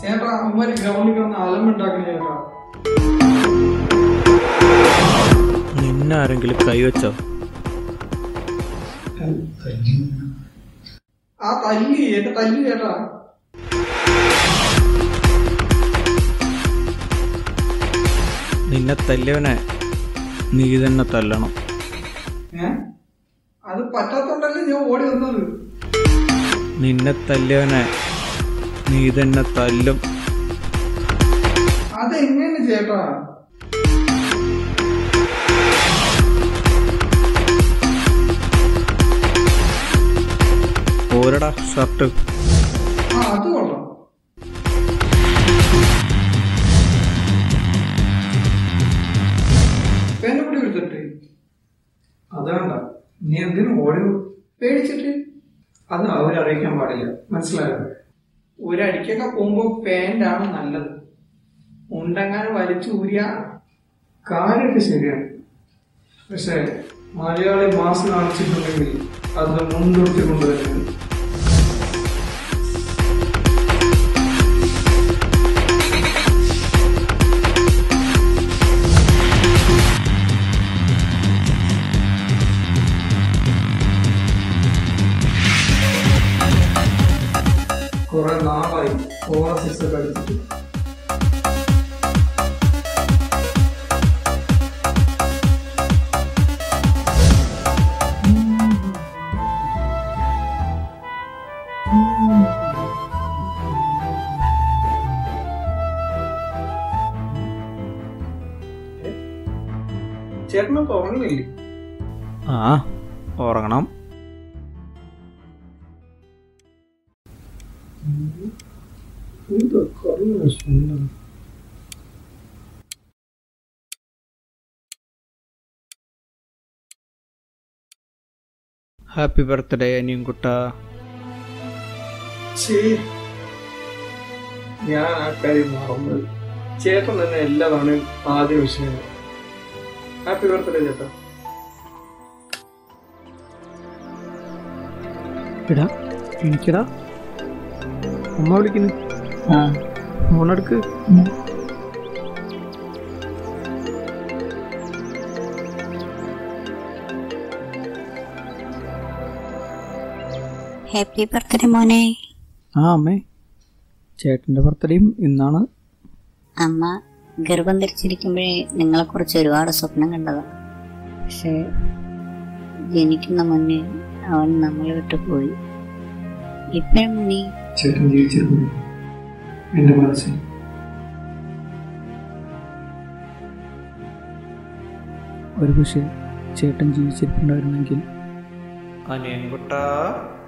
ചേട്ടാ അമ്മര് ഗ്രൗണ്ടിൽ കിടന്ന് അലമ്പുണ്ടാക്കണ ചേട്ടാ നിന്നെ ആരെങ്കിലും കൈവച്ചോ ആ തല്ലി എന്റെ തല്ലി ചേട്ടാ നിന്നെ തല്ലിയവനെ നീ തന്നെ തല്ലണം ഏ അത് പറ്റാത്തോണ്ടല്ലേ ഞാൻ ഓടി വന്നത് നിന്നെ തല്ലിയവനെ നീ തന്നെ തല്ലും അതെങ്ങനെ ചേട്ടാ ഓരടാ ഷർട്ട് ആ അത് കൊള്ളാം പെണ്ണുപിടി എടുത്തിട്ട് അത് വേണ്ട നീ എന്തിനു ഓടി പേടിച്ചിട്ട് അത് അവരറിയിക്കാൻ പാടില്ല മനസ്സിലായോ ഒരടിക്കൊക്കെ പോകുമ്പോ പാൻ്റാണ് നല്ലത് ഉണ്ടെങ്ങാനും വലിച്ചു ഊരിയ കാര്യമൊക്കെ ശരിയാണ് പക്ഷെ മലയാളി മാസം കാണിച്ചിട്ടുണ്ടെങ്കിൽ അത് മുൻനിർത്തി കൊണ്ടുവരുന്നത് കുറെ നാളായി ഓവർസീസ് ഒക്കെ അടിച്ചിട്ട് ചേട്ടനൊക്കെ ഉറങ്ങില്ലേ ആ ഉറങ്ങണം ഇതൊക്കെ അറിയുന്ന സുന്ദരം ഹാപ്പി ബർത്ത്ഡേ അനിയൻകുട്ട ഛേ. ഞാൻ ആ കാര്യം മറന്നത് ചേട്ടൻ തന്നെ എല്ലാ തവണയും ആദ്യ വിഷയം ഹാപ്പി ബർത്ത്ഡേ ചേട്ടാ എടാ എനിക്കടാ അമ്മ വിളിക്കുന്നു ഫോണെടുക്ക് ഹാപ്പി ബർത്ത്ഡേ മോനെ ആ അമ്മേ ചേട്ടൻ്റെ ബർത്ത്ഡേയും ഇന്നാണ് അമ്മ ഗർഭം ധരിച്ചിരിക്കുമ്പോഴേ നിങ്ങളെക്കുറിച്ച് ഒരുപാട് സ്വപ്നം കണ്ടതാ പക്ഷേ ജനിക്കുന്ന മുന്നേ അവൻ നമ്മളെ വിട്ടു പോയി ഇപ്പോഴും നീ ചേട്ടൻ ജീവിച്ചിരുന്നു എന്റെ മനസ്സിൽ ഒരു പക്ഷേ ചേട്ടൻ ജീവിച്ചിരിപ്പുണ്ടായിരുന്നെങ്കിൽ അനിയൻകുട്ട